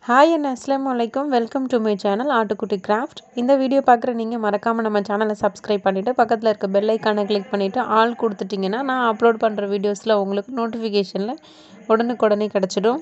hi and அஸ்லாம் வலைக்கம் welcome to my channel ஆட்டுக்குட்டி கிராஃப்ட் இந்த வீடியோ பார்க்குற நீங்கள் மறக்காமல் நம்ம சேனலை சப்ஸ்கிரைப் பண்ணிவிட்டு பக்கத்தில் இருக்க பெல் ஐக்கானை கிளிக் பண்ணிவிட்டு ஆல் கொடுத்துட்டிங்கன்னா நான் அப்லோட் பண்ணுற வீடியோஸில் உங்களுக்கு நோட்டிஃபிகேஷனில் உடனுக்குடனே கிடச்சிடும்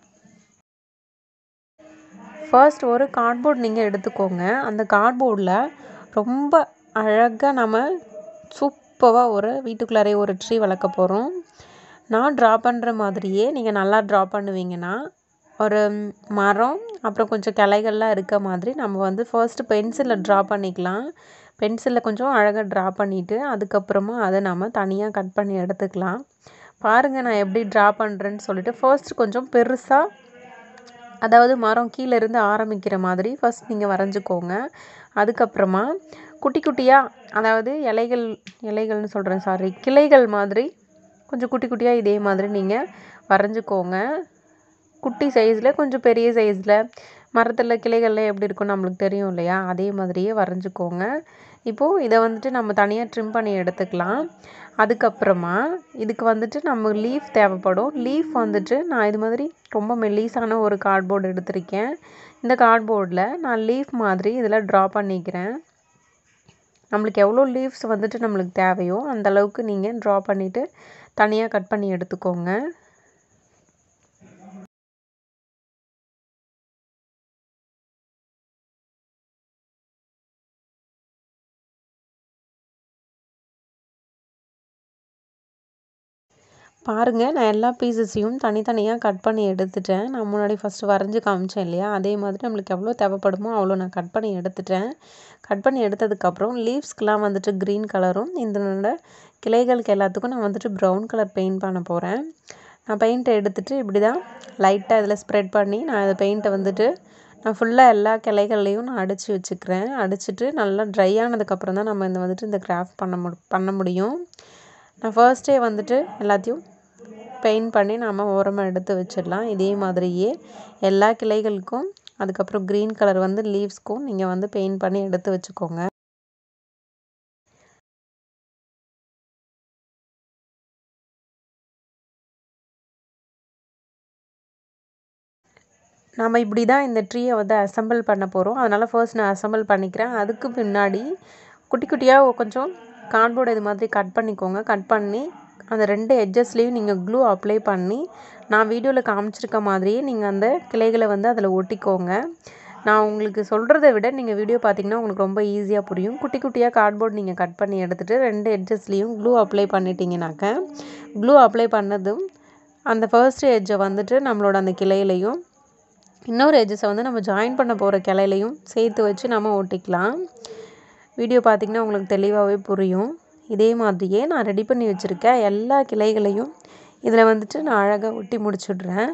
ஃபர்ஸ்ட் ஒரு கார்ட்போர்ட் நீங்கள் எடுத்துக்கோங்க அந்த கார்ட்போர்டில் ரொம்ப அழகாக நம்ம சூப்பராக ஒரு வீட்டுக்குள்ளாரே ஒரு ட்ரீ வளர்க்க போகிறோம் நான் ட்ரா பண்ணுற மாதிரியே நீங்கள் நல்லா ட்ரா பண்ணுவீங்கன்னா ஒரு மரம் அப்புறம் கொஞ்சம் கிளைகள்லாம் இருக்க மாதிரி நம்ம வந்து ஃபர்ஸ்ட்டு பென்சிலில் ட்ரா பண்ணிக்கலாம் பென்சிலில் கொஞ்சம் அழகாக ட்ரா பண்ணிவிட்டு அதுக்கப்புறமா அதை நம்ம தனியாக கட் பண்ணி எடுத்துக்கலாம் பாருங்கள் நான் எப்படி ட்ரா பண்ணுறேன்னு சொல்லிட்டு ஃபர்ஸ்ட் கொஞ்சம் பெருசாக அதாவது மரம் கீழே இருந்து ஆரம்பிக்கிற மாதிரி ஃபஸ்ட் நீங்கள் வரைஞ்சிக்கோங்க அதுக்கப்புறமா குட்டி குட்டியாக அதாவது இலைகள் இலைகள்னு சொல்கிறேன் சாரி கிளைகள் மாதிரி கொஞ்சம் குட்டி குட்டியாக இதே மாதிரி நீங்கள் வரைஞ்சிக்கோங்க குட்டி சைஸில் கொஞ்சம் பெரிய சைஸில் மரத்தில் கிளைகள்லாம் எப்படி இருக்கும் நம்மளுக்கு தெரியும் இல்லையா அதே மாதிரியே வரைஞ்சிக்கோங்க இப்போது இதை வந்துட்டு நம்ம தனியாக ட்ரிம் பண்ணி எடுத்துக்கலாம் அதுக்கப்புறமா இதுக்கு வந்துட்டு நம்ம லீஃப் தேவைப்படும் லீஃப் வந்துட்டு நான் இது மாதிரி ரொம்ப மெல்லீஸான ஒரு கார்ட்போர்டு எடுத்திருக்கேன் இந்த கார்ட்போர்டில் நான் லீஃப் மாதிரி இதில் ட்ரா பண்ணிக்கிறேன் நம்மளுக்கு எவ்வளோ லீவ்ஸ் வந்துட்டு நம்மளுக்கு தேவையோ அந்த அளவுக்கு நீங்கள் ட்ரா பண்ணிவிட்டு தனியாக கட் பண்ணி எடுத்துக்கோங்க பாருங்கள் நான் எல்லா பீசஸையும் தனித்தனியாக கட் பண்ணி எடுத்துட்டேன் நான் முன்னாடி ஃபஸ்ட்டு வரைஞ்சி காமிச்சேன் இல்லையா அதே மாதிரி நம்மளுக்கு எவ்வளோ தேவைப்படுமோ அவ்வளோ நான் கட் பண்ணி எடுத்துட்டேன் கட் பண்ணி எடுத்ததுக்கப்புறம் லீவ்ஸ்க்கெலாம் வந்துட்டு க்ரீன் கலரும் இந்த கிளைகளுக்கு எல்லாத்துக்கும் நான் வந்துட்டு ப்ரௌன் கலர் பெயிண்ட் பண்ண போகிறேன் நான் பெயிண்ட்டை எடுத்துகிட்டு இப்படி தான் லைட்டாக இதில் ஸ்ப்ரெட் பண்ணி நான் இந்த பெயிண்ட்டை வந்துட்டு நான் ஃபுல்லாக எல்லா கிளைகள்லையும் நான் அடித்து வச்சுக்கிறேன் அடிச்சுட்டு நல்லா ட்ரை ஆனதுக்கப்புறம் தான் நம்ம இந்த வந்துட்டு இந்த கிராஃப்ட் பண்ண மு பண்ண முடியும் நான் ஃபர்ஸ்டே வந்துட்டு எல்லாத்தையும் பெயிண்ட் பண்ணி நம்ம ஓரமாக எடுத்து வச்சிடலாம் இதே மாதிரியே எல்லா கிளைகளுக்கும் அதுக்கப்புறம் க்ரீன் கலர் வந்து லீவ்ஸ்க்கும் நீங்கள் வந்து பெயிண்ட் பண்ணி எடுத்து வச்சுக்கோங்க நம்ம இப்படி தான் இந்த ட்ரீயை வந்து அசம்பிள் பண்ண போகிறோம் அதனால் ஃபர்ஸ்ட் நான் அசம்பிள் பண்ணிக்கிறேன் அதுக்கு பின்னாடி குட்டி குட்டியாக கொஞ்சம் கார்ட்போர்டு இது மாதிரி கட் பண்ணிக்கோங்க கட் பண்ணி அந்த ரெண்டு எட்ஜஸ்லேயும் நீங்கள் க்ளூ அப்ளை பண்ணி நான் வீடியோவில் காமிச்சிருக்க மாதிரியே நீங்கள் அந்த கிளைகளை வந்து அதில் ஒட்டிக்கோங்க நான் உங்களுக்கு சொல்கிறத விட நீங்கள் வீடியோ பார்த்தீங்கன்னா உங்களுக்கு ரொம்ப ஈஸியாக புரியும் குட்டி குட்டியாக கார்ட்போர்ட் நீங்கள் கட் பண்ணி எடுத்துகிட்டு ரெண்டு எட்ஜஸ்லேயும் க்ளூ அப்ளை பண்ணிட்டீங்கனாக்க க்ளூ அப்ளை பண்ணதும் அந்த ஃபர்ஸ்ட் எட்ஜை வந்துட்டு நம்மளோட அந்த கிளையிலையும் இன்னொரு எட்ஜஸை வந்து நம்ம ஜாயின் பண்ண போகிற கிளையிலையும் சேர்த்து வச்சு நம்ம ஒட்டிக்கலாம் வீடியோ பார்த்திங்கன்னா உங்களுக்கு தெளிவாகவே புரியும் இதே மாதிரியே நான் ரெடி பண்ணி வச்சுருக்க எல்லா கிளைகளையும் இதில் வந்துட்டு நான் அழகாக ஒட்டி முடிச்சுடுறேன்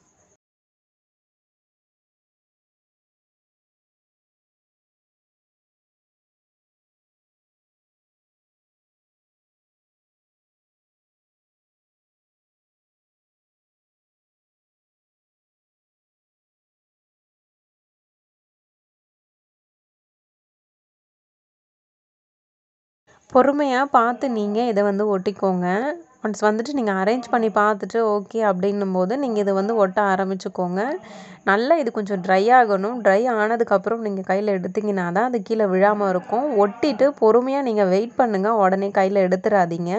பொறுமையாக பார்த்து நீங்கள் இதை வந்து ஒட்டிக்கோங்க ஒன்ஸ் வந்துட்டு நீங்கள் அரேஞ்ச் பண்ணி பார்த்துட்டு ஓகே அப்படின்னும் போது நீங்கள் இதை வந்து ஒட்ட ஆரம்பிச்சுக்கோங்க நல்லா இது கொஞ்சம் ட்ரை ஆகணும் ட்ரை ஆனதுக்கப்புறம் நீங்கள் கையில் எடுத்திங்கன்னா தான் அது கீழே விழாமல் இருக்கும் ஒட்டிட்டு பொறுமையாக நீங்கள் வெயிட் பண்ணுங்கள் உடனே கையில் எடுத்துடாதீங்க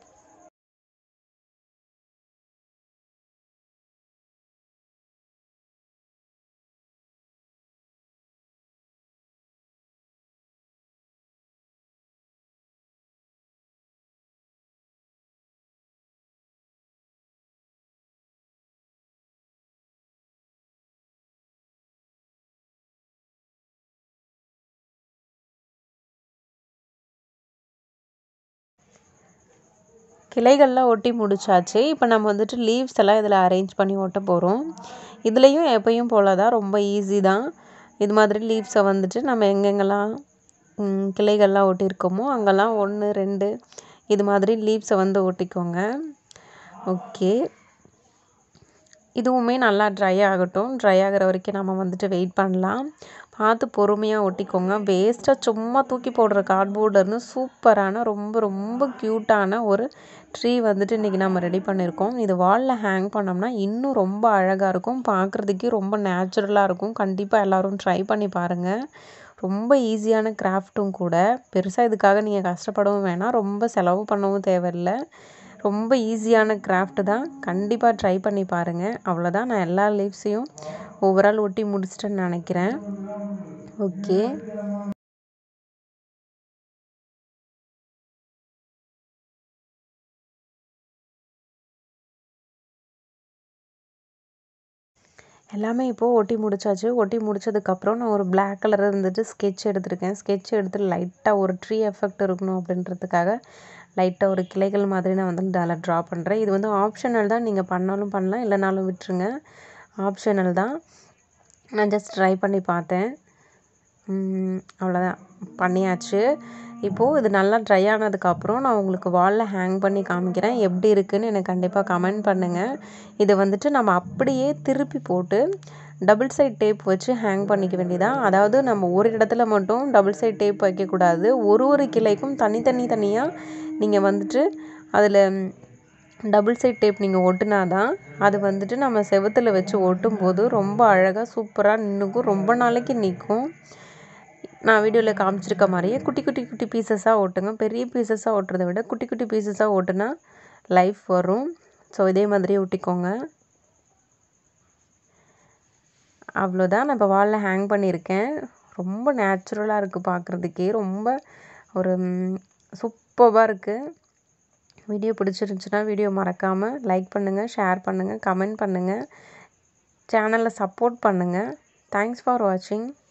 கிளைகள்லாம் ஒட்டி முடிச்சாச்சு இப்போ நம்ம வந்துட்டு லீவ்ஸ் எல்லாம் இதில் அரேஞ்ச் பண்ணி ஒட்ட போகிறோம் இதுலேயும் எப்பயும் போல் தான் ரொம்ப ஈஸி தான் இது மாதிரி லீவ்ஸை வந்துட்டு நம்ம எங்கெங்கெல்லாம் கிளைகள்லாம் ஒட்டியிருக்கோமோ அங்கெல்லாம் ஒன்று ரெண்டு இது மாதிரி லீவ்ஸை வந்து ஒட்டிக்கோங்க ஓகே இதுவுமே நல்லா ட்ரை ஆகட்டும் ட்ரை ஆகிற வரைக்கும் நம்ம வந்துட்டு வெயிட் பண்ணலாம் பார்த்து பொறுமையாக ஒட்டிக்கோங்க வேஸ்ட்டாக சும்மா தூக்கி போடுற கார்ட்போர்ட்லேருந்து சூப்பரான ரொம்ப ரொம்ப க்யூட்டான ஒரு ட்ரீ வந்துட்டு இன்றைக்கி நம்ம ரெடி பண்ணியிருக்கோம் இது வாலில் ஹேங் பண்ணோம்னா இன்னும் ரொம்ப அழகாக இருக்கும் பார்க்குறதுக்கே ரொம்ப நேச்சுரலாக இருக்கும் கண்டிப்பாக எல்லோரும் ட்ரை பண்ணி பாருங்கள் ரொம்ப ஈஸியான கிராஃப்ட்டும் கூட பெருசாக இதுக்காக நீங்கள் கஷ்டப்படவும் வேணாம் ரொம்ப செலவு பண்ணவும் தேவையில்லை ரொம்ப ஈஸியான கிராஃப்ட் தான் கண்டிப்பாக ட்ரை பண்ணி பாருங்கள் அவ்வளோதான் நான் எல்லா லீவ்ஸையும் ஓவரால் ஒட்டி முடிச்சிட்டேன்னு நினைக்கிறேன் ஓகே எல்லாமே இப்போது ஒட்டி முடிச்சாச்சு ஒட்டி முடிச்சதுக்கப்புறம் நான் ஒரு பிளாக் கலர் இருந்துட்டு ஸ்கெட்ச் எடுத்திருக்கேன் ஸ்கெட்ச் எடுத்து லைட்டாக ஒரு ட்ரீ எஃபெக்ட் இருக்கணும் அப்படின்றதுக்காக லைட்டாக ஒரு கிளைகள் மாதிரி நான் வந்து அதில் ட்ரா பண்ணுறேன் இது வந்து ஆப்ஷனல் தான் நீங்கள் பண்ணாலும் பண்ணலாம் இல்லைனாலும் விட்டுருங்க ஆப்ஷனல் தான் நான் ஜஸ்ட் ட்ரை பண்ணி பார்த்தேன் அவ்வளோதான் பண்ணியாச்சு இப்போது இது நல்லா ட்ரை ஆனதுக்கப்புறம் நான் உங்களுக்கு வாலில் ஹேங் பண்ணி காமிக்கிறேன் எப்படி இருக்குதுன்னு எனக்கு கண்டிப்பாக கமெண்ட் பண்ணுங்கள் இதை வந்துட்டு நம்ம அப்படியே திருப்பி போட்டு டபுள் சைட் டேப் வச்சு ஹேங் பண்ணிக்க வேண்டியதான் அதாவது நம்ம ஒரு இடத்துல மட்டும் டபுள் சைட் டேப் வைக்கக்கூடாது ஒரு ஒரு கிளைக்கும் தனித்தனி தனியாக நீங்கள் வந்துட்டு அதில் டபுள் சைட் டேப் நீங்கள் ஒட்டினா தான் அது வந்துட்டு நம்ம செவத்தில் வச்சு ஒட்டும் போது ரொம்ப அழகாக சூப்பராக நின்றுக்கும் ரொம்ப நாளைக்கு நிற்கும் நான் வீடியோவில் காமிச்சிருக்க மாதிரியே குட்டி குட்டி குட்டி பீசஸாக ஓட்டுங்க பெரிய பீசஸாக ஓட்டுறதை விட குட்டி குட்டி பீசஸாக ஓட்டுனா லைஃப் வரும் ஸோ இதே மாதிரியே ஒட்டிக்கோங்க அவ்வளோதான் நான் இப்போ வாலில் ஹேங் பண்ணியிருக்கேன் ரொம்ப நேச்சுரலாக இருக்குது பார்க்குறதுக்கே ரொம்ப ஒரு சூப்பராக இருக்குது வீடியோ பிடிச்சிருந்துச்சுன்னா வீடியோ மறக்காமல் லைக் பண்ணுங்கள் ஷேர் பண்ணுங்கள் கமெண்ட் பண்ணுங்கள் சேனலை சப்போர்ட் பண்ணுங்கள் தேங்க்ஸ் ஃபார் வாட்சிங்